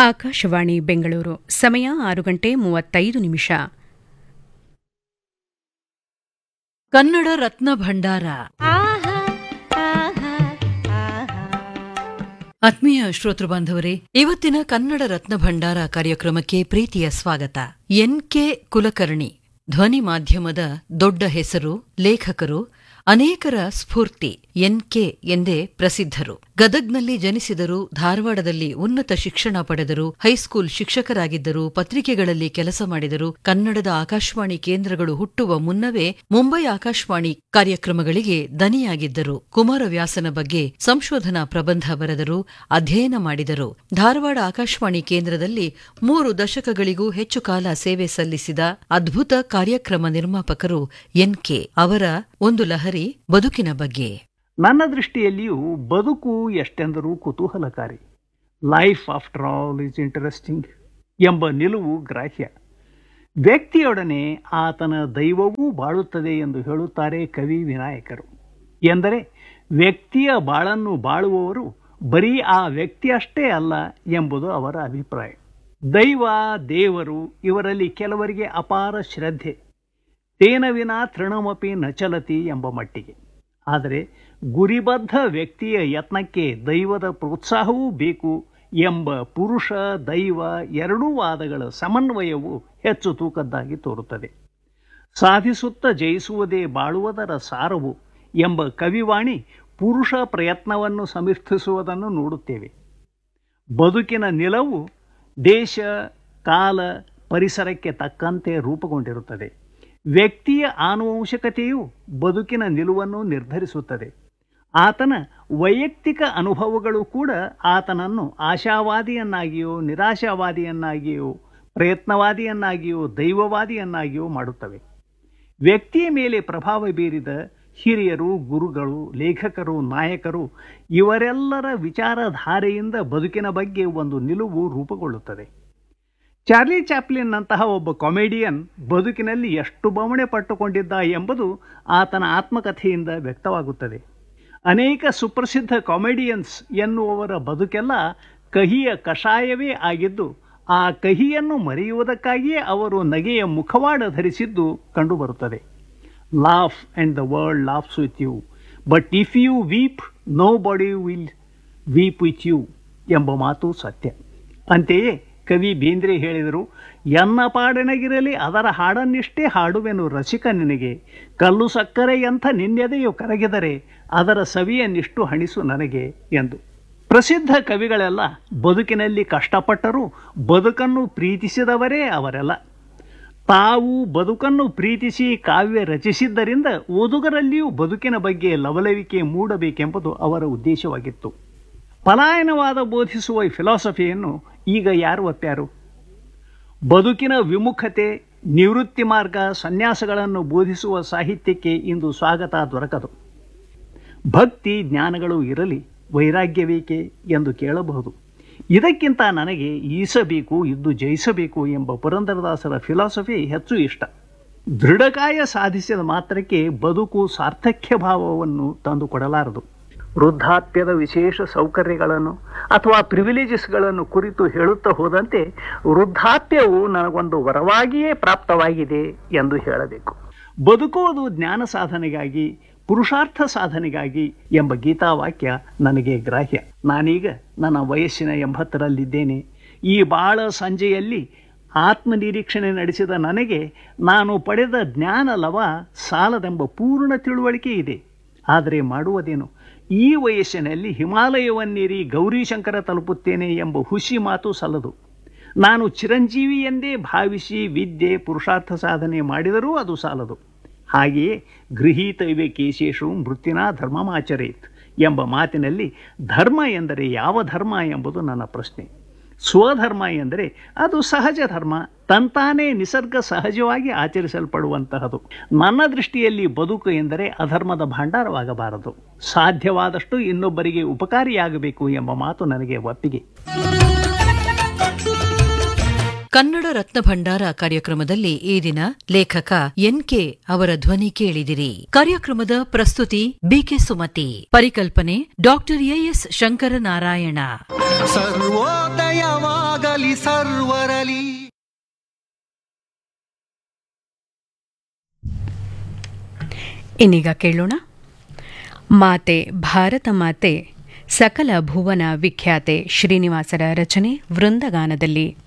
ಆಕಾಶವಾಣಿ ಬೆಂಗಳೂರು ಸಮಯ ಆರು ಗಂಟೆ ಮೂವತ್ತೈದು ನಿಮಿಷ ಕನ್ನಡ ರತ್ನ ಭಂಡಾರ ಆತ್ಮೀಯ ಶ್ರೋತೃ ಬಾಂಧವರೇ ಇವತ್ತಿನ ಕನ್ನಡ ರತ್ನ ಭಂಡಾರ ಕಾರ್ಯಕ್ರಮಕ್ಕೆ ಪ್ರೀತಿಯ ಸ್ವಾಗತ ಎನ್ ಕೆ ಕುಲಕರ್ಣಿ ಧ್ವನಿ ಮಾಧ್ಯಮದ ದೊಡ್ಡ ಹೆಸರು ಲೇಖಕರು ಅನೇಕರ ಸ್ಫೂರ್ತಿ ಎನ್ ಕೆ ಎಂದೇ ಪ್ರಸಿದ್ಧರು ಗದಗ್ನಲ್ಲಿ ಜನಿಸಿದರು ಧಾರವಾಡದಲ್ಲಿ ಉನ್ನತ ಶಿಕ್ಷಣ ಪಡೆದರು ಹೈಸ್ಕೂಲ್ ಶಿಕ್ಷಕರಾಗಿದ್ದರು ಪತ್ರಿಕೆಗಳಲ್ಲಿ ಕೆಲಸ ಮಾಡಿದರು ಕನ್ನಡದ ಆಕಾಶವಾಣಿ ಕೇಂದ್ರಗಳು ಹುಟ್ಟುವ ಮುನ್ನವೇ ಮುಂಬೈ ಆಕಾಶವಾಣಿ ಕಾರ್ಯಕ್ರಮಗಳಿಗೆ ದನಿಯಾಗಿದ್ದರು ಕುಮಾರವ್ಯಾಸನ ಬಗ್ಗೆ ಸಂಶೋಧನಾ ಪ್ರಬಂಧ ಬರೆದರು ಅಧ್ಯಯನ ಮಾಡಿದರು ಧಾರವಾಡ ಆಕಾಶವಾಣಿ ಕೇಂದ್ರದಲ್ಲಿ ಮೂರು ದಶಕಗಳಿಗೂ ಹೆಚ್ಚು ಕಾಲ ಸೇವೆ ಸಲ್ಲಿಸಿದ ಅದ್ಭುತ ಕಾರ್ಯಕ್ರಮ ನಿರ್ಮಾಪಕರು ಎನ್ ಕೆ ಅವರ ಒಂದು ಲಹರಿ ಬದುಕಿನ ಬಗ್ಗೆ ನನ್ನ ದೃಷ್ಟಿಯಲ್ಲಿಯೂ ಬದುಕು ಎಷ್ಟೆಂದರೂ ಕುತೂಹಲಕಾರಿ life after all is interesting ಎಂಬ ನಿಲುವು ಗ್ರಾಹ್ಯ ವ್ಯಕ್ತಿಯೊಡನೆ ಆತನ ದೈವವೂ ಬಾಳುತ್ತದೆ ಎಂದು ಹೇಳುತ್ತಾರೆ ಕವಿ ವಿನಾಯಕರು ಎಂದರೆ ವ್ಯಕ್ತಿಯ ಬಾಳನ್ನು ಬಾಳುವವರು ಬರೀ ಆ ವ್ಯಕ್ತಿಯಷ್ಟೇ ಅಲ್ಲ ಎಂಬುದು ಅವರ ಅಭಿಪ್ರಾಯ ದೈವ ದೇವರು ಇವರಲ್ಲಿ ಕೆಲವರಿಗೆ ಅಪಾರ ಶ್ರದ್ಧೆ ತೇನ ವಿನ ತೃಣಮಪಿ ನಚಲತಿ ಎಂಬ ಮಟ್ಟಿಗೆ ಆದರೆ ಗುರಿಬದ್ಧ ವ್ಯಕ್ತಿಯ ಯತ್ನಕ್ಕೆ ದೈವದ ಪ್ರೋತ್ಸಾಹವೂ ಬೇಕು ಎಂಬ ಪುರುಷ ದೈವ ಎರಡೂ ವಾದಗಳ ಸಮನ್ವಯವು ಹೆಚ್ಚು ತೂಕದ್ದಾಗಿ ತೋರುತ್ತದೆ ಸಾಧಿಸುತ್ತ ಜಯಿಸುವುದೇ ಬಾಳುವುದರ ಸಾರವು ಎಂಬ ಕವಿವಾಣಿ ಪುರುಷ ಪ್ರಯತ್ನವನ್ನು ಸಮರ್ಥಿಸುವುದನ್ನು ನೋಡುತ್ತೇವೆ ಬದುಕಿನ ನಿಲವು ದೇಶ ಕಾಲ ಪರಿಸರಕ್ಕೆ ತಕ್ಕಂತೆ ರೂಪುಗೊಂಡಿರುತ್ತದೆ ವ್ಯಕ್ತಿಯ ಆನುವಂಶಿಕತೆಯು ಬದುಕಿನ ನಿಲುವನ್ನು ನಿರ್ಧರಿಸುತ್ತದೆ ಆತನ ವೈಯಕ್ತಿಕ ಅನುಭವಗಳು ಕೂಡ ಆತನನ್ನು ಆಶಾವಾದಿಯನ್ನಾಗಿಯೋ ನಿರಾಶಾವಾದಿಯನ್ನಾಗಿಯೋ ಪ್ರಯತ್ನವಾದಿಯನ್ನಾಗಿಯೋ ದೈವವಾದಿಯನ್ನಾಗಿಯೋ ಮಾಡುತ್ತವೆ ವ್ಯಕ್ತಿಯ ಮೇಲೆ ಪ್ರಭಾವ ಬೀರಿದ ಹಿರಿಯರು ಗುರುಗಳು ಲೇಖಕರು ನಾಯಕರು ಇವರೆಲ್ಲರ ವಿಚಾರಧಾರೆಯಿಂದ ಬದುಕಿನ ಬಗ್ಗೆ ಒಂದು ನಿಲುವು ರೂಪುಗೊಳ್ಳುತ್ತದೆ ಚಾರ್ಲಿ ಚಾಪ್ಲಿನ್ನಂತಹ ಒಬ್ಬ ಕಾಮಿಡಿಯನ್ ಬದುಕಿನಲ್ಲಿ ಎಷ್ಟು ಬವಣೆ ಪಟ್ಟುಕೊಂಡಿದ್ದ ಎಂಬುದು ಆತನ ಆತ್ಮಕಥೆಯಿಂದ ವ್ಯಕ್ತವಾಗುತ್ತದೆ ಅನೇಕ ಸುಪ್ರಸಿದ್ಧ ಕಾಮಿಡಿಯನ್ಸ್ ಎನ್ನುವವರ ಬದುಕೆಲ್ಲ ಕಹಿಯ ಕಷಾಯವೇ ಆಗಿದ್ದು ಆ ಕಹಿಯನ್ನು ಮರೆಯುವುದಕ್ಕಾಗಿಯೇ ಅವರು ನಗೆಯ ಮುಖವಾಡ ಧರಿಸಿದ್ದು ಕಂಡುಬರುತ್ತದೆ laugh and the world laughs with you but if you weep nobody will weep with you ಎಂಬ ಮಾತು ಸತ್ಯ ಅಂತೆಯೇ ಕವಿ ಬೇಂದ್ರೆ ಹೇಳಿದರು ಎನ್ನ ಪಾಡನಗಿರಲಿ ಅದರ ಹಾಡನ್ನಿಷ್ಟೇ ಹಾಡುವೆನು ರಸಿಕ ನಿನಗೆ ಕಲ್ಲು ಸಕ್ಕರೆಯಂಥ ನಿನ್ನೆದೆಯು ಕರಗಿದರೆ ಅದರ ಸವಿಯನ್ನಿಷ್ಟು ಹಣಿಸು ನನಗೆ ಎಂದು ಪ್ರಸಿದ್ಧ ಕವಿಗಳೆಲ್ಲ ಬದುಕಿನಲ್ಲಿ ಕಷ್ಟಪಟ್ಟರೂ ಬದುಕನ್ನು ಪ್ರೀತಿಸಿದವರೇ ಅವರೆಲ್ಲ ತಾವು ಬದುಕನ್ನು ಪ್ರೀತಿಸಿ ಕಾವ್ಯ ರಚಿಸಿದ್ದರಿಂದ ಓದುಗರಲ್ಲಿಯೂ ಬದುಕಿನ ಬಗ್ಗೆ ಲವಲವಿಕೆ ಮೂಡಬೇಕೆಂಬುದು ಅವರ ಉದ್ದೇಶವಾಗಿತ್ತು ಪಲಾಯನವಾದ ಬೋಧಿಸುವ ಫಿಲಾಸಫಿಯನ್ನು ಈಗ ಯಾರು ಒಪ್ಪ್ಯಾರು ಬದುಕಿನ ವಿಮುಖತೆ ನಿವೃತ್ತಿ ಮಾರ್ಗ ಸನ್ಯಾಸಗಳನ್ನು ಬೋಧಿಸುವ ಸಾಹಿತ್ಯಕ್ಕೆ ಇಂದು ಸ್ವಾಗತ ದೊರಕದು ಭಕ್ತಿ ಜ್ಞಾನಗಳು ಇರಲಿ ವೈರಾಗ್ಯವೇಕೆ ಎಂದು ಕೇಳಬಹುದು ಇದಕ್ಕಿಂತ ನನಗೆ ಈಸಬೇಕು ಇದ್ದು ಜಯಿಸಬೇಕು ಎಂಬ ಪುರಂದರದಾಸರ ಫಿಲಾಸಫಿ ಹೆಚ್ಚು ಇಷ್ಟ ದೃಢಕಾಯ ಸಾಧಿಸಿದ ಮಾತ್ರಕ್ಕೆ ಬದುಕು ಸಾರ್ಥಕ್ಯ ಭಾವವನ್ನು ತಂದುಕೊಡಲಾರದು ವೃದ್ಧಾಪ್ಯದ ವಿಶೇಷ ಸೌಕರ್ಯಗಳನ್ನು ಅಥವಾ ಪ್ರಿವಿಲೇಜಸ್ಗಳನ್ನು ಕುರಿತು ಹೇಳುತ್ತಾ ಹೋದಂತೆ ವೃದ್ಧಾಪ್ಯವು ನನಗೊಂದು ವರವಾಗಿಯೇ ಪ್ರಾಪ್ತವಾಗಿದೆ ಎಂದು ಹೇಳಬೇಕು ಬದುಕುವುದು ಜ್ಞಾನ ಸಾಧನೆಗಾಗಿ ಪುರುಷಾರ್ಥ ಸಾಧನೆಗಾಗಿ ಎಂಬ ಗೀತಾವಾಕ್ಯ ನನಗೆ ಗ್ರಾಹ್ಯ ನಾನೀಗ ನನ್ನ ವಯಸ್ಸಿನ ಎಂಬತ್ತರಲ್ಲಿದ್ದೇನೆ ಈ ಬಾಳ ಸಂಜೆಯಲ್ಲಿ ಆತ್ಮನಿರೀಕ್ಷಣೆ ನಡೆಸಿದ ನನಗೆ ನಾನು ಪಡೆದ ಜ್ಞಾನ ಲವ ಸಾಲದೆಂಬ ಪೂರ್ಣ ತಿಳುವಳಿಕೆ ಇದೆ ಆದರೆ ಮಾಡುವುದೇನು ಈ ವಯಸ್ಸಿನಲ್ಲಿ ಹಿಮಾಲಯವನ್ನೇರಿ ಗೌರೀಶಂಕರ ತಲುಪುತ್ತೇನೆ ಎಂಬ ಹುಸಿ ಮಾತು ಸಲ್ಲದು ನಾನು ಚಿರಂಜೀವಿ ಎಂದೇ ಭಾವಿಸಿ ವಿದ್ಯೆ ಪುರುಷಾರ್ಥ ಸಾಧನೆ ಮಾಡಿದರೂ ಅದು ಸಾಲದು ಹಾಗೆಯೇ ಗೃಹೀತ ಇವೆ ಕೇಶೇಶು ಮೃತ್ಯುನಾ ಧರ್ಮಮಾಚರೇತ್ ಎಂಬ ಮಾತಿನಲ್ಲಿ ಧರ್ಮ ಎಂದರೆ ಯಾವ ಧರ್ಮ ಎಂಬುದು ನನ್ನ ಪ್ರಶ್ನೆ ಸ್ವಧರ್ಮ ಎಂದರೆ ಅದು ಸಹಜ ಧರ್ಮ ತಂತಾನೇ ನಿಸರ್ಗ ಸಹಜವಾಗಿ ಆಚರಿಸಲ್ಪಡುವಂತಹದು ನನ್ನ ದೃಷ್ಟಿಯಲ್ಲಿ ಬದುಕು ಎಂದರೆ ಅಧರ್ಮದ ಭಂಡಾರವಾಗಬಾರದು ಸಾಧ್ಯವಾದಷ್ಟು ಇನ್ನೊಬ್ಬರಿಗೆ ಉಪಕಾರಿಯಾಗಬೇಕು ಎಂಬ ಮಾತು ನನಗೆ ಒಪ್ಪಿಗೆ ಕನ್ನಡ ರತ್ನ ಭಂಡಾರ ಕಾರ್ಯಕ್ರಮದಲ್ಲಿ ಈ ದಿನ ಲೇಖಕ ಎನ್ ಕೆ ಅವರ ಧ್ವನಿ ಕೇಳಿದಿರಿ ಕಾರ್ಯಕ್ರಮದ ಪ್ರಸ್ತುತಿ ಬಿಕೆ ಸುಮತಿ ಪರಿಕಲ್ಪನೆ ಡಾಕ್ಟರ್ ಎಎಸ್ ಶಂಕರನಾರಾಯಣ ಸರ್ವೋದಯವಾಗಲಿ ಒಳಿತಾಗಲಿ ಸರ್ವರಲಿ ಇನ್ನೀಗ ಕೇಳೋಣ ಮಾತೆ ಭಾರತ ಮಾತೆ ಸಕಲ ಭುವನ ವಿಖ್ಯಾತೆ ಶ್ರೀನಿವಾಸರ ರಚನೆ ವೃಂದಗಾನದಲ್ಲಿ